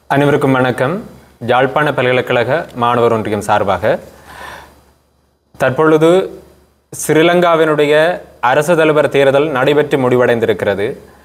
அனைவருக்கும் வணக்கம் யாழ்ப்பாண பல்கலைக்கழக மாணவர் ஒன்றியம் சார்பாக தற்பொழுது ஸ்ரீலங்காவினுடைய அரசு தலைவர் தேர்தல் நடைபெற்று முடிவடைந்திருக்கிறது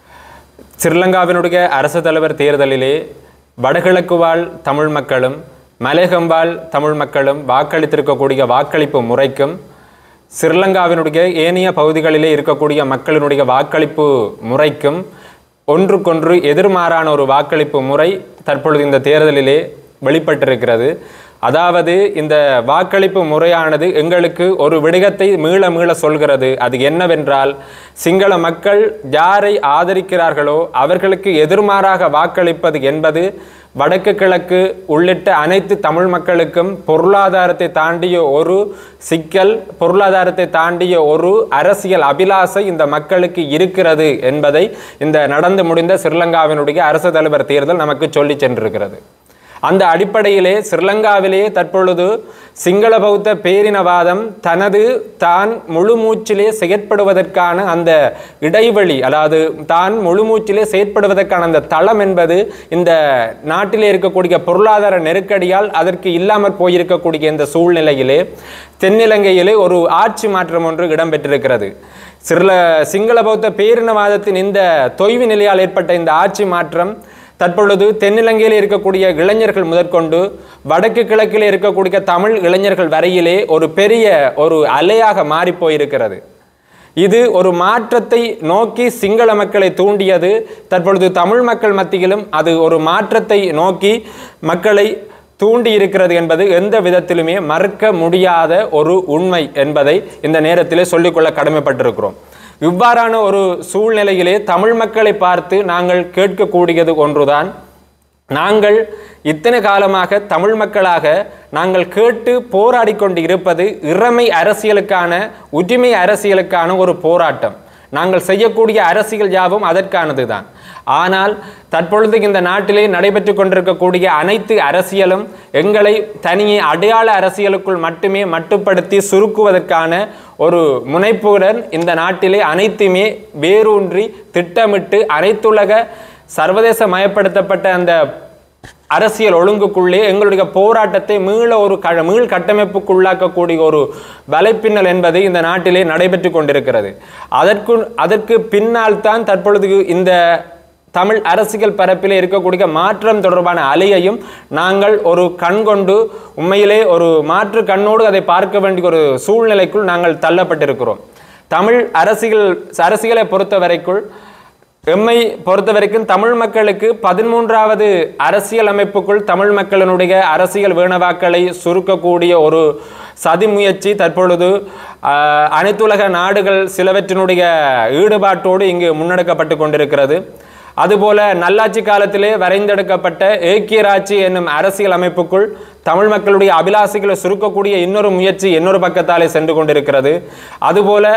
ஸ்ரீலங்காவினுடைய அரசு தலைவர் தேர்தலிலே வடகிழக்கு வாழ் தமிழ் மக்களும் மலையகம் வாழ் தமிழ் மக்களும் வாக்களித்திருக்கக்கூடிய வாக்களிப்பு முறைக்கும் ஸ்ரீலங்காவினுடைய ஏனைய பகுதிகளிலே இருக்கக்கூடிய மக்களினுடைய வாக்களிப்பு முறைக்கும் ஒன்றுக்கொன்று எதிர்மாறான ஒரு வாக்களிப்பு முறை தற்பொழுது இந்த தேர்தலிலே வெளிப்பட்டிருக்கிறது அதாவது இந்த வாக்களிப்பு முறையானது எங்களுக்கு ஒரு விடயத்தை மீள மீள சொல்கிறது அது என்னவென்றால் சிங்கள மக்கள் யாரை ஆதரிக்கிறார்களோ அவர்களுக்கு எதிர்மாறாக வாக்களிப்பது என்பது வடக்கு கிழக்கு உள்ளிட்ட அனைத்து தமிழ் மக்களுக்கும் பொருளாதாரத்தை தாண்டிய ஒரு சிக்கல் பொருளாதாரத்தை தாண்டிய ஒரு அரசியல் அபிலாசை இந்த மக்களுக்கு இருக்கிறது என்பதை இந்த நடந்து முடிந்த ஸ்ரீலங்காவினுடைய அரசு தலைவர் தேர்தல் நமக்கு சொல்லி சென்றிருக்கிறது அந்த அடிப்படையிலே ஸ்ரீலங்காவிலேயே தற்பொழுது சிங்கள பௌத்த பேரினவாதம் தனது தான் முழு மூச்சிலே செயற்படுவதற்கான அந்த இடைவெளி அதாவது தான் முழு மூச்சிலே செயற்படுவதற்கான அந்த தளம் என்பது இந்த நாட்டிலே இருக்கக்கூடிய பொருளாதார நெருக்கடியால் அதற்கு இல்லாமற் போயிருக்கக்கூடிய இந்த சூழ்நிலையிலே தென்னிலங்கையிலே ஒரு ஆட்சி மாற்றம் ஒன்று இடம்பெற்றிருக்கிறது சிறில சிங்கள பௌத்த பேரினவாதத்தின் இந்த தொய்வு நிலையால் ஏற்பட்ட இந்த ஆட்சி மாற்றம் தற்பொழுது தென்னிலங்கையில் இருக்கக்கூடிய இளைஞர்கள் முதற்கொண்டு வடக்கு கிழக்கில் இருக்கக்கூடிய தமிழ் இளைஞர்கள் வரையிலே ஒரு பெரிய ஒரு அலையாக மாறி போயிருக்கிறது இது ஒரு மாற்றத்தை நோக்கி சிங்கள மக்களை தூண்டியது தற்பொழுது தமிழ் மக்கள் மத்தியிலும் அது ஒரு மாற்றத்தை நோக்கி மக்களை தூண்டி இருக்கிறது என்பது எந்த விதத்திலுமே மறுக்க முடியாத ஒரு உண்மை என்பதை இந்த நேரத்திலே சொல்லிக்கொள்ள கடமைப்பட்டிருக்கிறோம் இவ்வாறான ஒரு சூழ்நிலையிலே தமிழ் மக்களை பார்த்து நாங்கள் கேட்கக்கூடியது ஒன்றுதான் நாங்கள் இத்தனை காலமாக தமிழ் மக்களாக நாங்கள் கேட்டு போராடி கொண்டு இருப்பது இறமை அரசியலுக்கான உரிமை அரசியலுக்கான ஒரு போராட்டம் நாங்கள் செய்யக்கூடிய அரசியல் யாவும் அதற்கானது தான் ஆனால் தற்பொழுது இந்த நாட்டிலே நடைபெற்று கொண்டிருக்கக்கூடிய அனைத்து அரசியலும் எங்களை தனியே அடையாள அரசியலுக்குள் மட்டுமே மட்டுப்படுத்தி சுருக்குவதற்கான ஒரு முனைப்புடன் இந்த நாட்டிலே அனைத்துமே வேரூன்றி திட்டமிட்டு அனைத்துலக சர்வதேச மயப்படுத்தப்பட்ட அந்த அரசியல் ஒழுங்குக்குள்ளே எங்களுடைய போராட்டத்தை மீள ஒரு க மீள் கட்டமைப்புக்குள்ளாக்கக்கூடிய ஒரு வலைப்பின்னல் என்பது இந்த நாட்டிலே நடைபெற்று கொண்டிருக்கிறது அதற்கு அதற்கு பின்னால் தான் தற்பொழுது இந்த தமிழ் அரசியல் பரப்பிலே இருக்கக்கூடிய மாற்றம் தொடர்பான அலையையும் நாங்கள் ஒரு கண் கொண்டு உண்மையிலே ஒரு மாற்று கண்ணோடு அதை பார்க்க வேண்டிய ஒரு சூழ்நிலைக்குள் நாங்கள் தள்ளப்பட்டிருக்கிறோம் தமிழ் அரசியல் அரசியலை பொறுத்த வரைக்குள் எம்மை பொறுத்த வரைக்கும் தமிழ் மக்களுக்கு பதிமூன்றாவது அரசியல் அமைப்புக்குள் தமிழ் மக்களினுடைய அரசியல் வேணவாக்களை சுருக்கக்கூடிய ஒரு சதி முயற்சி தற்பொழுது ஆஹ், அனைத்துலக நாடுகள் சிலவற்றினுடைய ஈடுபாட்டோடு இங்கு முன்னெடுக்கப்பட்டு கொண்டிருக்கிறது அதுபோல நல்லாட்சி காலத்திலே வரைந்தெடுக்கப்பட்ட ஏக்கியராட்சி என்னும் அரசியல் அமைப்புக்குள் தமிழ் மக்களுடைய அபிலாசைகளை சுருக்கக்கூடிய இன்னொரு முயற்சி இன்னொரு பக்கத்தாலே சென்று கொண்டிருக்கிறது அதுபோல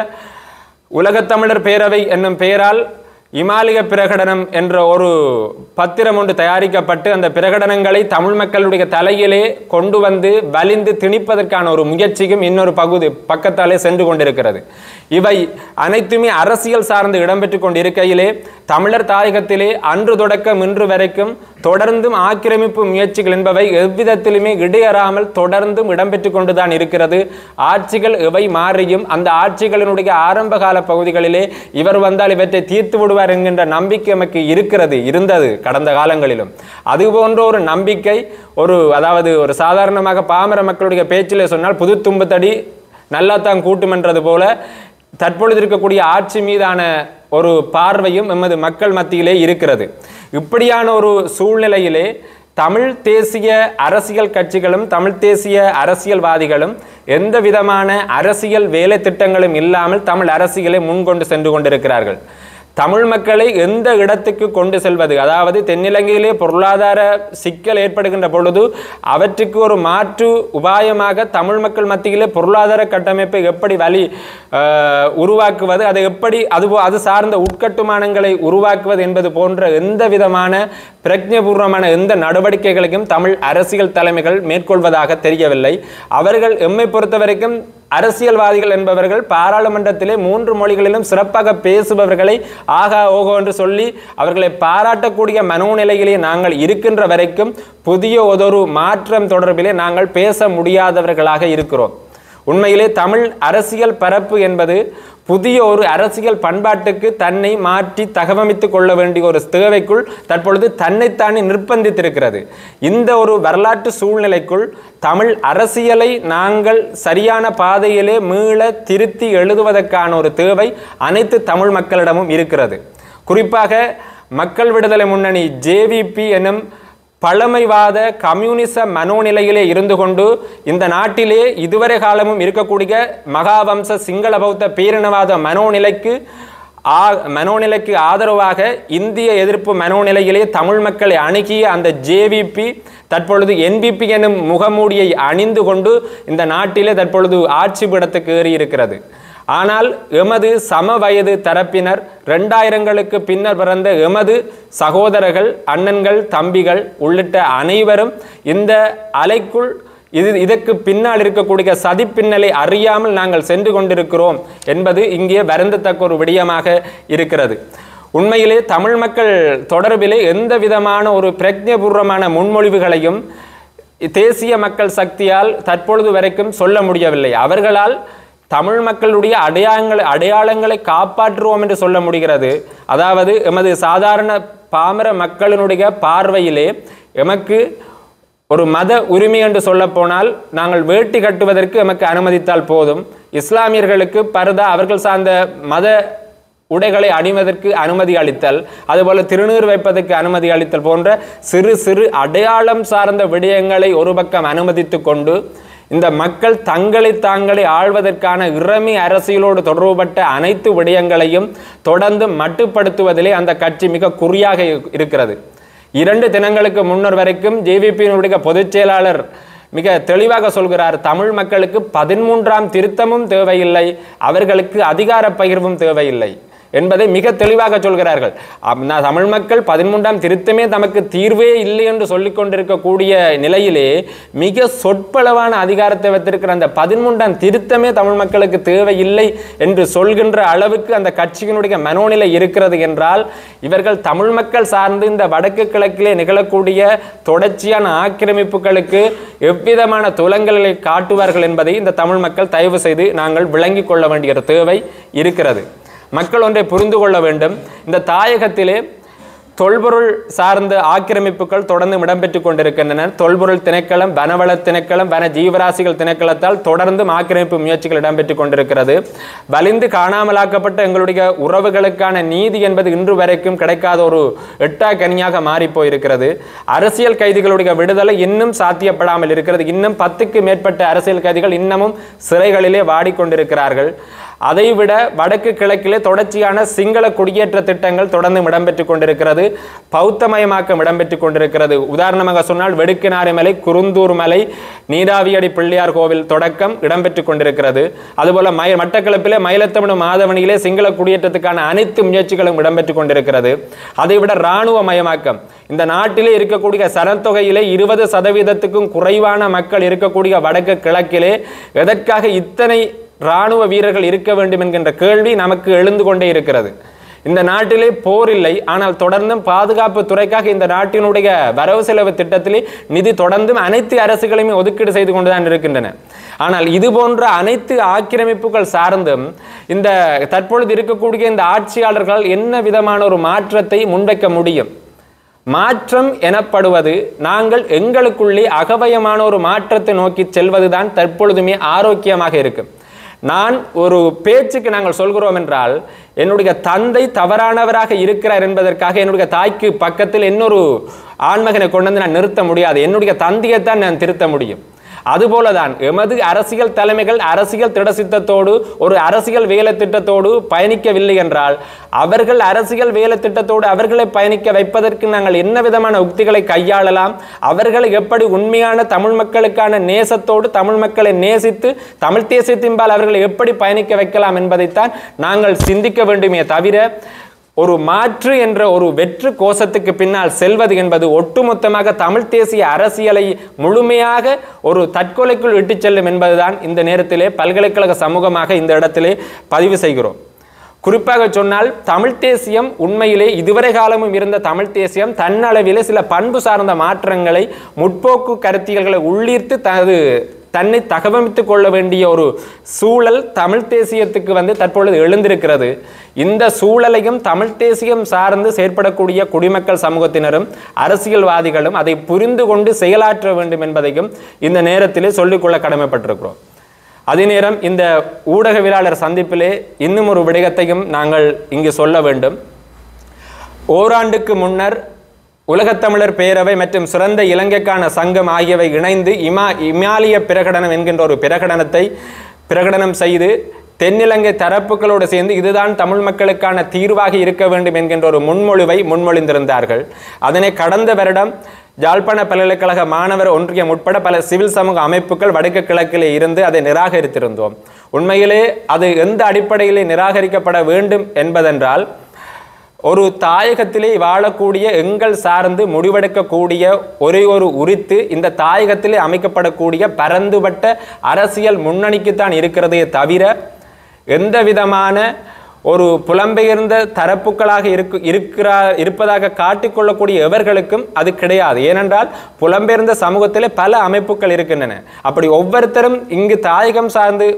உலகத்தமிழர் பேரவை என்னும் பெயரால் இமாலய பிரகடனம் என்ற ஒரு பத்திரம் ஒன்று தயாரிக்கப்பட்டு அந்த பிரகடனங்களை தமிழ் மக்களுடைய தலையிலே கொண்டு வந்து வலிந்து திணிப்பதற்கான ஒரு முயற்சியும் இன்னொரு பகுதி பக்கத்தாலே சென்று கொண்டிருக்கிறது இவை அனைத்துமே அரசியல் சார்ந்து இடம்பெற்று கொண்டிருக்கையிலே தமிழர் தாயகத்திலே அன்று தொடக்கம் இன்று வரைக்கும் தொடர்ந்தும் ஆக்கிரமிப்பு முயற்சிகள் என்பவை எவ்விதத்திலுமே இடையறாமல் தொடர்ந்தும் இடம்பெற்று கொண்டுதான் இருக்கிறது ஆட்சிகள் எவை மாறியும் அந்த ஆட்சிகளினுடைய ஆரம்ப கால பகுதிகளிலே இவர் வந்தால் இவற்றை தீர்த்து விடுவார் என்கின்ற நம்பிக்கை நமக்கு இருக்கிறது இருந்தது கடந்த காலங்களிலும் அது போன்ற ஒரு நம்பிக்கை ஒரு அதாவது ஒரு சாதாரணமாக பாமர மக்களுடைய பேச்சிலே சொன்னால் புது தும்புத்தடி நல்லா தான் கூட்டுமென்றது போல தற்பொழுது இருக்கக்கூடிய ஆட்சி மீதான ஒரு பார்வையும் எமது மக்கள் மத்தியிலே இருக்கிறது இப்படியான ஒரு சூழ்நிலையிலே தமிழ் தேசிய அரசியல் கட்சிகளும் தமிழ் தேசிய அரசியல்வாதிகளும் எந்த விதமான அரசியல் வேலை திட்டங்களும் இல்லாமல் தமிழ் அரசியலை முன்கொண்டு சென்று கொண்டிருக்கிறார்கள் தமிழ் மக்களை எந்த இடத்துக்கு கொண்டு செல்வது அதாவது தென்னிலங்கையிலே பொருளாதார சிக்கல் ஏற்படுகின்ற பொழுது அவற்றுக்கு ஒரு மாற்று உபாயமாக தமிழ் மக்கள் மத்தியிலே பொருளாதார கட்டமைப்பை எப்படி வழி ஆஹ், உருவாக்குவது அதை எப்படி அது போ- அது சார்ந்த உட்கட்டுமானங்களை உருவாக்குவது என்பது போன்ற எந்த விதமான பிரஜபூர்வமான எந்த நடவடிக்கைகளையும் தமிழ் அரசியல் தலைமைகள் மேற்கொள்வதாக தெரியவில்லை அவர்கள் எம்மை பொறுத்த வரைக்கும் அரசியல்வாதிகள் என்பவர்கள் பாராளுமன்றத்திலே மூன்று மொழிகளிலும் சிறப்பாக பேசுபவர்களை ஆகா ஓகோ என்று சொல்லி அவர்களை பாராட்டக்கூடிய மனோநிலையிலே நாங்கள் இருக்கின்ற வரைக்கும் புதிய ஒரு மாற்றம் தொடர்பிலே நாங்கள் பேச முடியாதவர்களாக இருக்கிறோம் உண்மையிலே தமிழ் அரசியல் பரப்பு என்பது புதிய ஒரு அரசியல் பண்பாட்டுக்கு தன்னை மாற்றி தகவமைத்துக் கொள்ள வேண்டிய ஒரு தேவைக்குள் தற்பொழுது தன்னைத்தானே நிர்பந்தித்திருக்கிறது இந்த ஒரு வரலாற்று சூழ்நிலைக்குள் தமிழ் அரசியலை நாங்கள் சரியான பாதையிலே மீள திருத்தி எழுதுவதற்கான ஒரு தேவை அனைத்து தமிழ் மக்களிடமும் இருக்கிறது குறிப்பாக மக்கள் விடுதலை முன்னணி ஜேவிபி எனும் பழமைவாத கம்யூனிச மனோநிலையிலே இருந்து கொண்டு இந்த நாட்டிலே இதுவரை காலமும் இருக்கக்கூடிய மகாவம்ச சிங்கள பௌத்த பேரினவாத மனோநிலைக்கு ஆ மனோநிலைக்கு ஆதரவாக இந்திய எதிர்ப்பு மனோநிலையிலே தமிழ் மக்களை அணுகிய அந்த ஜேவிபி தற்பொழுது என்பிபி எனும் முகமூடியை அணிந்து கொண்டு இந்த நாட்டிலே தற்பொழுது ஆட்சி பீடத்துக்கு ஏறி இருக்கிறது ஆனால் எமது சம வயது தரப்பினர் ரெண்டாயிரங்களுக்கு பின்னர் பிறந்த எமது சகோதரர்கள் அண்ணன்கள் தம்பிகள் உள்ளிட்ட அனைவரும் இந்த அலைக்குள் இது இதற்கு பின்னால் இருக்கக்கூடிய சதி பின்னலை அறியாமல் நாங்கள் சென்று கொண்டிருக்கிறோம் என்பது இங்கே வருந்தத்தக்க ஒரு விடயமாக இருக்கிறது உண்மையிலே தமிழ் மக்கள் தொடர்பிலே எந்த விதமான ஒரு பிரஜபூர்வமான முன்மொழிவுகளையும் தேசிய மக்கள் சக்தியால் தற்பொழுது வரைக்கும் சொல்ல முடியவில்லை அவர்களால் தமிழ் மக்களுடைய அடையாளங்களை அடையாளங்களை காப்பாற்றுவோம் என்று சொல்ல முடிகிறது அதாவது எமது சாதாரண பாமர மக்களினுடைய பார்வையிலே எமக்கு ஒரு மத உரிமை என்று சொல்ல போனால் நாங்கள் வேட்டி கட்டுவதற்கு எமக்கு அனுமதித்தால் போதும் இஸ்லாமியர்களுக்கு பரதா அவர்கள் சார்ந்த மத உடைகளை அணிவதற்கு அனுமதி அளித்தல் அதுபோல திருநீர் வைப்பதற்கு அனுமதி அளித்தல் போன்ற சிறு சிறு அடையாளம் சார்ந்த விடயங்களை ஒரு பக்கம் அனுமதித்து கொண்டு இந்த மக்கள் தங்களை தாங்களே ஆள்வதற்கான இறமி அரசியலோடு தொடர்புபட்ட அனைத்து விடயங்களையும் தொடர்ந்து மட்டுப்படுத்துவதிலே அந்த கட்சி மிக குறியாக இரு- இருக்கிறது இரண்டு தினங்களுக்கு முன்னர் வரைக்கும் ஜேவிபியினுடைய பொதுச் செயலாளர் மிக தெளிவாக சொல்கிறார் தமிழ் மக்களுக்கு பதிமூன்றாம் திருத்தமும் தேவையில்லை அவர்களுக்கு அதிகார பகிர்வும் தேவையில்லை என்பதை மிக தெளிவாக சொல்கிறார்கள் அம், நா- தமிழ் மக்கள் பதிமூன்றாம் திருத்தமே தமக்கு தீர்வே இல்லை என்று சொல்லிக் கொண்டிருக்கக்கூடிய நிலையிலே மிக சொற்பளவான அதிகாரத்தை வைத்திருக்கிற அந்த பதிமூன்றாம் திருத்தமே தமிழ் மக்களுக்கு தேவையில்லை என்று சொல்கின்ற அளவுக்கு அந்த கட்சியினுடைய மனோநிலை இருக்கிறது என்றால் இவர்கள் தமிழ் மக்கள் சார்ந்து இந்த வடக்கு கிழக்கிலே நிகழக்கூடிய தொடர்ச்சியான ஆக்கிரமிப்புகளுக்கு எவ்விதமான துலங்கல்களை காட்டுவார்கள் என்பதை இந்த தமிழ் மக்கள் தயவு செய்து நாங்கள் விளங்கிக் கொள்ள வேண்டிய ஒரு தேவை இருக்கிறது மக்கள் ஒன்றை புரிந்து கொள்ள வேண்டும் இந்த தாயகத்திலே தொல்பொருள் சார்ந்த ஆக்கிரமிப்புகள் தொடர்ந்து இடம்பெற்றுக் கொண்டிருக்கின்றன தொல்பொருள் திணைக்களம் வனவள திணைக்களம் வன ஜீவராசிகள் திணைக்களத்தால் தொடர்ந்தும் ஆக்கிரமிப்பு முயற்சிகள் இடம்பெற்றுக் கொண்டிருக்கிறது வலிந்து காணாமலாக்கப்பட்ட எங்களுடைய உறவுகளுக்கான நீதி என்பது இன்று வரைக்கும் கிடைக்காத ஒரு எட்டா கனியாக மாறி போயிருக்கிறது அரசியல் கைதிகளுடைய விடுதலை இன்னும் சாத்தியப்படாமல் இருக்கிறது இன்னும் பத்துக்கு மேற்பட்ட அரசியல் கைதிகள் இன்னமும் சிறைகளிலே வாடிக்கொண்டிருக்கிறார்கள் அதைவிட வடக்கு கிழக்கிலே தொடர்ச்சியான சிங்கள குடியேற்ற திட்டங்கள் தொடர்ந்து இடம்பெற்றுக் கொண்டிருக்கிறது பௌத்தமயமாக்கம் இடம்பெற்றுக் கொண்டிருக்கிறது உதாரணமாக சொன்னால் வெடுக்கினாரி மலை குருந்தூர் மலை நீராவியடி பிள்ளையார் கோவில் தொடக்கம் இடம்பெற்றுக் கொண்டிருக்கிறது அதுபோல மய மட்டக்களப்பிலே மயிலத்தமிழ் மாதவனியிலே சிங்கள குடியேற்றத்துக்கான அனைத்து முயற்சிகளும் இடம்பெற்றுக் கொண்டிருக்கிறது அதைவிட இராணுவ மயமாக்கம் இந்த நாட்டிலே இருக்கக்கூடிய சனத்தொகையிலே இருபது சதவீதத்துக்கும் குறைவான மக்கள் இருக்கக்கூடிய வடக்கு கிழக்கிலே எதற்காக இத்தனை இராணுவ வீரர்கள் இருக்க வேண்டும் என்கின்ற கேள்வி நமக்கு எழுந்து கொண்டே இருக்கிறது இந்த நாட்டிலே போர் இல்லை ஆனால் தொடர்ந்தும் பாதுகாப்பு துறைக்காக இந்த நாட்டினுடைய வரவு செலவு திட்டத்திலே நிதி தொடர்ந்தும் அனைத்து அரசுகளையுமே ஒதுக்கீடு செய்து கொண்டுதான் இருக்கின்றன ஆனால் இது போன்ற அனைத்து ஆக்கிரமிப்புகள் சார்ந்தும் இந்த தற்பொழுது இருக்கக்கூடிய இந்த ஆட்சியாளர்கள் என்ன விதமான ஒரு மாற்றத்தை முன்வைக்க முடியும் மாற்றம் எனப்படுவது நாங்கள் எங்களுக்குள்ளே அகவயமான ஒரு மாற்றத்தை நோக்கி செல்வதுதான் தற்பொழுதுமே ஆரோக்கியமாக இருக்கும் நான் ஒரு பேச்சுக்கு நாங்கள் சொல்கிறோம் என்றால் என்னுடைய தந்தை தவறானவராக இருக்கிறார் என்பதற்காக என்னுடைய தாய்க்கு பக்கத்தில் இன்னொரு ஆண்மகனை கொண்டு வந்து நான் நிறுத்த முடியாது என்னுடைய தந்தையைத்தான் நான் திருத்த முடியும் அதுபோலதான் எமது அரசியல் தலைமைகள் அரசியல் திடசித்தத்தோடு ஒரு அரசியல் வேலை திட்டத்தோடு பயணிக்கவில்லை என்றால் அவர்கள் அரசியல் வேலை திட்டத்தோடு அவர்களை பயணிக்க வைப்பதற்கு நாங்கள் என்ன விதமான உக்திகளை கையாளலாம் அவர்களை எப்படி உண்மையான தமிழ் மக்களுக்கான நேசத்தோடு தமிழ் மக்களை நேசித்து தமிழ் தேசியத்தின்பால் அவர்களை எப்படி பயணிக்க வைக்கலாம் என்பதைத்தான் நாங்கள் சிந்திக்க வேண்டுமே தவிர ஒரு மாற்று என்ற ஒரு வெற்று கோஷத்துக்கு பின்னால் செல்வது என்பது ஒட்டுமொத்தமாக தமிழ் தேசிய அரசியலை முழுமையாக ஒரு தற்கொலைக்குள் இட்டுச் செல்லும் என்பதுதான் இந்த நேரத்திலே பல்கலைக்கழக சமூகமாக இந்த இடத்திலே பதிவு செய்கிறோம் குறிப்பாக சொன்னால் தமிழ் தேசியம் உண்மையிலே இதுவரை காலமும் இருந்த தமிழ் தேசியம் தன்னளவிலே சில பண்பு சார்ந்த மாற்றங்களை முற்போக்கு கருத்தியல்களை உள்ளீர்த்து தனது தன்னை தகவமைத்துக் கொள்ள வேண்டிய ஒரு சூழல் தமிழ் தேசியத்துக்கு வந்து தற்பொழுது எழுந்திருக்கிறது இந்த சூழலையும் தமிழ் தேசியம் சார்ந்து செயற்படக்கூடிய குடிமக்கள் சமூகத்தினரும் அரசியல்வாதிகளும் அதை புரிந்து கொண்டு செயலாற்ற வேண்டும் என்பதையும் இந்த நேரத்திலே சொல்லிக்கொள்ள கடமைப்பட்டிருக்கிறோம் அதே நேரம் இந்த ஊடகவியலாளர் சந்திப்பிலே இன்னும் ஒரு விடயத்தையும் நாங்கள் இங்கு சொல்ல வேண்டும் ஓராண்டுக்கு முன்னர் உலகத்தமிழர் பேரவை மற்றும் சிறந்த இலங்கைக்கான சங்கம் ஆகியவை இணைந்து இமா இமாலய பிரகடனம் என்கின்ற ஒரு பிரகடனத்தை பிரகடனம் செய்து தென்னிலங்கை தரப்புகளோடு சேர்ந்து இதுதான் தமிழ் மக்களுக்கான தீர்வாக இருக்க வேண்டும் என்கின்ற ஒரு முன்மொழிவை முன்மொழிந்திருந்தார்கள் அதனை கடந்த வருடம் யாழ்ப்பாண பல்கலைக்கழக மாணவர் ஒன்றியம் உட்பட பல சிவில் சமூக அமைப்புகள் வடக்கு கிழக்கிலே இருந்து அதை நிராகரித்திருந்தோம் உண்மையிலே அது எந்த அடிப்படையிலே நிராகரிக்கப்பட வேண்டும் என்பதென்றால் ஒரு தாயகத்திலே வாழக்கூடிய எங்கள் சார்ந்து முடிவெடுக்கக்கூடிய ஒரே ஒரு உரித்து இந்த தாயகத்திலே அமைக்கப்படக்கூடிய பரந்துபட்ட அரசியல் முன்னணிக்குத்தான் இருக்கிறதே தவிர எந்த விதமான ஒரு புலம்பெயர்ந்த தரப்புகளாக இருக்கு இருக்கிறா இருப்பதாக காட்டிக்கொள்ளக்கூடிய எவர்களுக்கும் அது கிடையாது ஏனென்றால் புலம்பெயர்ந்த சமூகத்திலே பல அமைப்புகள் இருக்கின்றன அப்படி ஒவ்வொருத்தரும் இங்கு தாயகம் சார்ந்து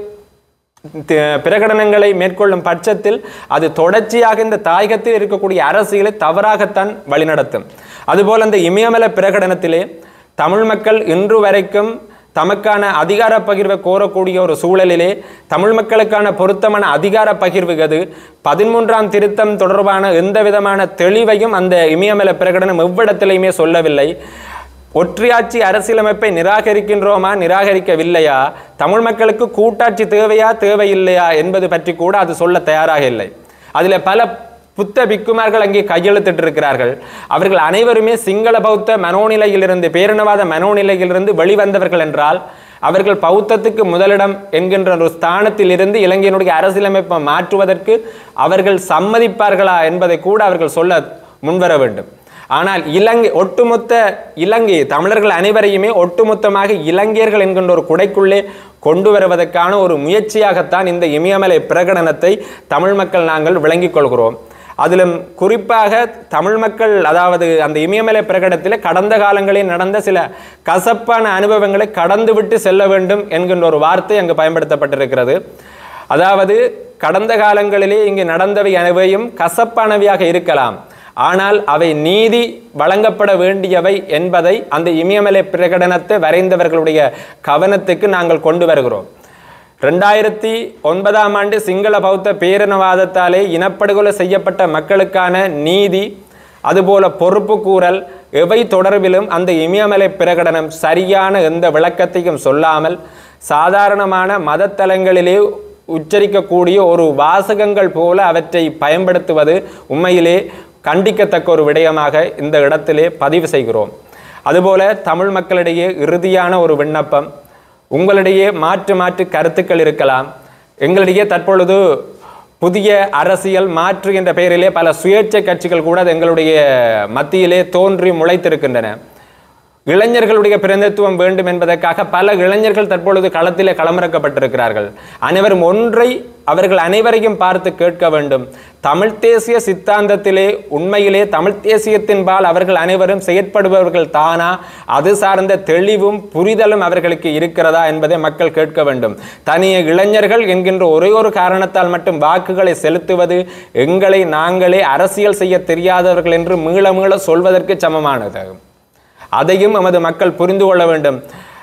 தி- பிரகடனங்களை மேற்கொள்ளும் பட்சத்தில் அது தொடர்ச்சியாக இந்த தாயகத்தில் இருக்கக்கூடிய அரசியலை தவறாகத்தான் வழிநடத்தும் அதுபோல் அந்த இமயமல பிரகடனத்திலே தமிழ் மக்கள் இன்று வரைக்கும் தமக்கான அதிகார பகிர்வை கோரக்கூடிய ஒரு சூழலிலே தமிழ் மக்களுக்கான பொருத்தமான அதிகார பகிர்வு அது பதிமூன்றாம் திருத்தம் தொடர்பான எந்த விதமான தெளிவையும் அந்த இமயமல பிரகடனம் எவ்விடத்திலையுமே சொல்லவில்லை ஒற்றையாட்சி அரசியலமைப்பை நிராகரிக்கின்றோமா நிராகரிக்கவில்லையா தமிழ் மக்களுக்கு கூட்டாட்சி தேவையா தேவையில்லையா என்பது பற்றி கூட அது சொல்ல தயாராக இல்லை அதில் பல புத்த பிக்குமார்கள் அங்கே கையெழுத்திட்டு இருக்கிறார்கள் அவர்கள் அனைவருமே சிங்கள பௌத்த மனோநிலையிலிருந்து பேரினவாத மனோநிலையிலிருந்து வெளிவந்தவர்கள் என்றால் அவர்கள் பௌத்தத்துக்கு முதலிடம் என்கின்ற ஒரு ஸ்தானத்தில் இருந்து இலங்கையினுடைய அரசியலமைப்பை மாற்றுவதற்கு அவர்கள் சம்மதிப்பார்களா என்பதை கூட அவர்கள் சொல்ல முன்வர வேண்டும் ஆனால் இலங்கை ஒட்டுமொத்த இலங்கை தமிழர்கள் அனைவரையுமே ஒட்டுமொத்தமாக இலங்கையர்கள் என்கின்ற ஒரு குடைக்குள்ளே கொண்டு வருவதற்கான ஒரு முயற்சியாகத்தான் இந்த இமயமலை பிரகடனத்தை தமிழ் மக்கள் நாங்கள் விளங்கிக் கொள்கிறோம் அதிலும் குறிப்பாக தமிழ் மக்கள் அதாவது அந்த இமயமலை பிரகடனத்தில் கடந்த காலங்களில் நடந்த சில கசப்பான அனுபவங்களை கடந்துவிட்டு செல்ல வேண்டும் என்கின்ற ஒரு வார்த்தை அங்கு பயன்படுத்தப்பட்டிருக்கிறது அதாவது கடந்த காலங்களிலே இங்கு நடந்தவை அனைவையும் கசப்பானவையாக இருக்கலாம் ஆனால் அவை நீதி வழங்கப்பட வேண்டியவை என்பதை அந்த இமயமலை பிரகடனத்தை வரைந்தவர்களுடைய கவனத்துக்கு நாங்கள் கொண்டு வருகிறோம் ரெண்டாயிரத்தி ஒன்பதாம் ஆண்டு சிங்கள பௌத்த பேரினவாதத்தாலே இனப்படுகொலை செய்யப்பட்ட மக்களுக்கான நீதி அதுபோல பொறுப்பு கூறல் எவை தொடர்பிலும் அந்த இமயமலை பிரகடனம் சரியான எந்த விளக்கத்தையும் சொல்லாமல் சாதாரணமான மதத்தலங்களிலே உச்சரிக்கக்கூடிய ஒரு வாசகங்கள் போல அவற்றை பயன்படுத்துவது உண்மையிலே கண்டிக்கத்தக்க ஒரு விடயமாக இந்த இடத்திலே பதிவு செய்கிறோம் அதுபோல தமிழ் மக்களிடையே இறுதியான ஒரு விண்ணப்பம் உங்களிடையே மாற்று மாற்று கருத்துக்கள் இருக்கலாம் எங்களிடையே தற்பொழுது புதிய அரசியல் மாற்று என்ற பெயரிலே பல சுயேட்சை கட்சிகள் கூட எங்களுடைய மத்தியிலே தோன்றி முளைத்திருக்கின்றன இளைஞர்களுடைய பிரதித்துவம் வேண்டும் என்பதற்காக பல இளைஞர்கள் தற்பொழுது களத்திலே களமிறக்கப்பட்டிருக்கிறார்கள் அனைவரும் ஒன்றை அவர்கள் அனைவரையும் பார்த்து கேட்க வேண்டும் தமிழ் தேசிய சித்தாந்தத்திலே உண்மையிலே தமிழ் தேசியத்தின்பால் அவர்கள் அனைவரும் செயற்படுபவர்கள் தானா அது சார்ந்த தெளிவும் புரிதலும் அவர்களுக்கு இருக்கிறதா என்பதை மக்கள் கேட்க வேண்டும் தனிய இளைஞர்கள் என்கின்ற ஒரே ஒரு காரணத்தால் மட்டும் வாக்குகளை செலுத்துவது எங்களை நாங்களே அரசியல் செய்ய தெரியாதவர்கள் என்று மீள மீள சொல்வதற்கு சமமானதாகும் அதையும் நமது மக்கள் புரிந்து கொள்ள வேண்டும்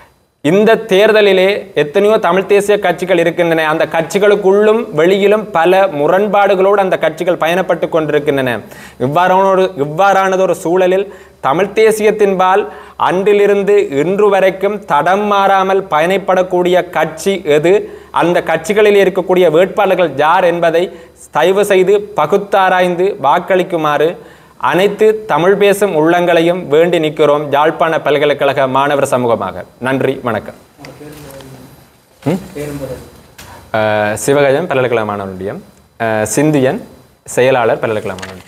இந்த தேர்தலிலே எத்தனையோ தமிழ் தேசிய கட்சிகள் இருக்கின்றன அந்த கட்சிகளுக்குள்ளும் வெளியிலும் பல முரண்பாடுகளோடு அந்த கட்சிகள் பயணப்பட்டு கொண்டிருக்கின்றன இவ்வாறான ஒரு இவ்வாறானது ஒரு சூழலில் தமிழ் தேசியத்தின்பால் அன்றிலிருந்து இன்று வரைக்கும் தடம் மாறாமல் பயணப்படக்கூடிய கட்சி எது அந்த கட்சிகளில் இருக்கக்கூடிய வேட்பாளர்கள் யார் என்பதை தயவு செய்து பகுத்தாராய்ந்து வாக்களிக்குமாறு அனைத்து தமிழ் பேசும் உள்ளங்களையும் வேண்டி நிற்கிறோம் யாழ்ப்பாண பல்கலைக்கழக மாணவர் சமூகமாக நன்றி வணக்கம் ம்? அஹ், சிவகஜம் பல்கலைக்கழக மாணவர் ஒன்றியம் அஹ், சிந்தியன் செயலாளர் பல்கலைக்கழக மாணவர்